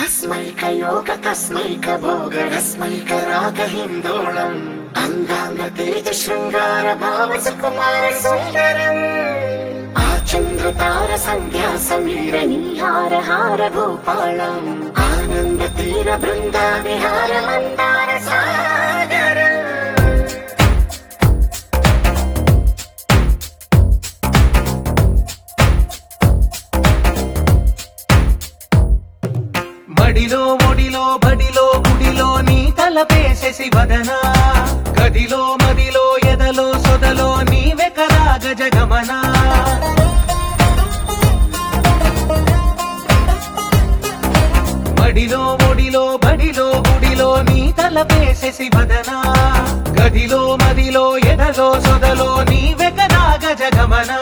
తస్మైకయోగ తస్మైక భోగ రస్మైక రాగ హిందోళం అంగాంగ తేజ శృంగార భావ సుకుమార సుందరం ఆ చంద్రతార సంధ్యా సమీర నీహార హార భూపాళం ఆనంద తీర బృంద విహార మందార సాగరం మడిలో ఒడిలో బడిలో గుడిలో నీ తలపేసేసి వదనా గదిలో మదిలో ఎదలో సొదలో నీవె కదా గజగమనా మడిలో ఒడిలో బడిలో గుడిలో నీ తలపేసేసి వదనా గదిలో మదిలో ఎదలో సొదలో నీవె కదా గజగమనా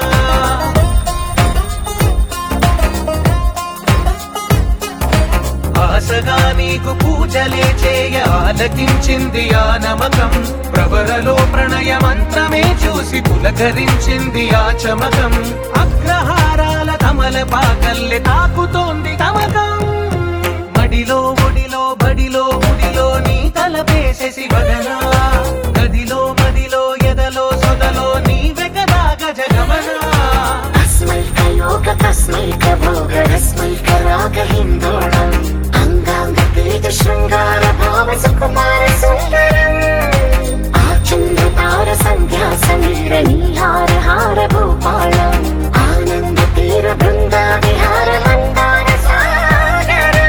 ఆశగా నీకు పూజలే చేయ ఆలకించింది ఆ నమకం ప్రవరలో ప్రణయ మంత్రమే చూసి పులకరించింది ఆ చమకం అగ్రహారాల కమల పాకల్లె తాకుతోంది తమకం మడిలో ఒడిలో బడిలో గుడిలో నీ తలపేసేసి వదనా గదిలో మదిలో ఎదలో సొదలో నీవె కదా గజగమనా తస్మైకయోగ తస్మైక భోగ రస్మైక రాగ హిందోళం అంగాంగ తేజ శృంగార భావ సుకుమార సుందరం ఆ చంద్రతార సంధ్యా సమీర నీహార హార భూపాళం ఆనంద తీర బృంద విహార మందార సాగరం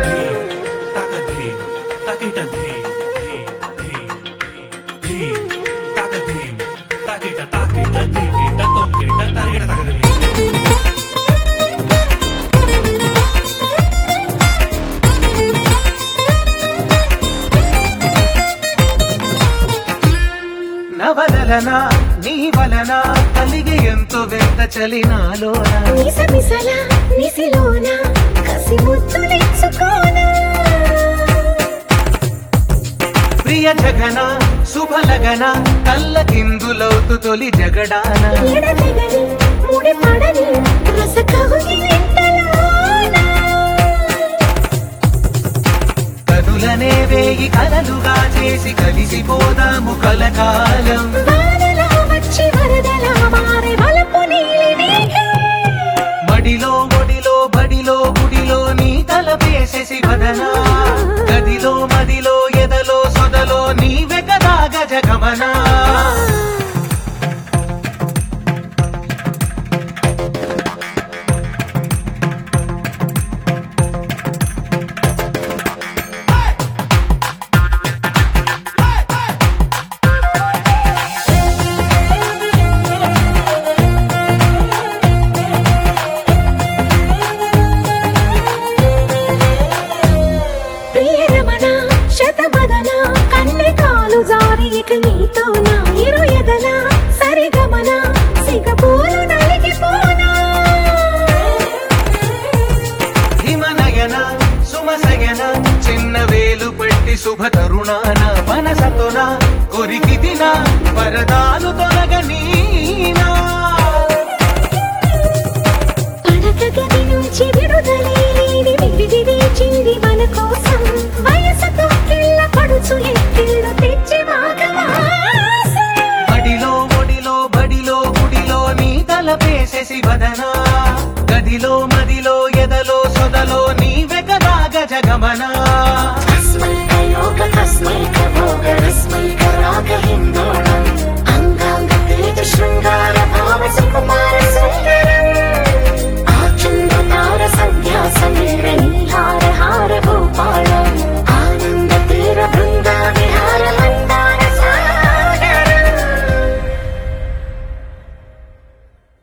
నవలన నీ వలన కలిగి ఎంతో వెంట చలినాలోన నిసమిసల నిసిలోన కసి ముద్దులిచ్చుకోన ప్రియ జగన శుభలగన కళ్ళ కిందులవుతు తొలి జగడాన ఎడతెగని ముడి పడని రస కవుని వెంటలోన కనులనే వేయి కలలుగా చేసి కలిసిపోదాము కలకాలం వానలా వచ్చి వరదలా మారే వలపు నీలి మేఘం మడిలో ఒడిలో బడిలో గుడిలో నీ తలపేసేసి వదనా గదిలో మదిలో ఎదలో సొదలో నీవె కదా గజగమనా ప్రియరమణ శతమదన కన్నె కాలు జారి ఇక నీతో నా ఇరు ఎదల సరిగమన సిగపూలు నలిగిపోనా హిమనయన సుమసయన చిన్న వేలు పెట్టి శుభ తరుణాన మనసతోన కొరికి తిన వరదాలు తొలగనీనా పడక గది నుంచి విడుదలే లేని విడిది వేచింది మన కోసం వయసుతో కిళ్ళ పడుచు ఎత్తిళ్ళు తెచ్చి మాగవాస బడిలో ఒడిలో బడిలో గుడిలో నీ తలపేసేసి వదనా గదిలో మదిలో ఎదలో సొదలో నీవె కదా గజగమనా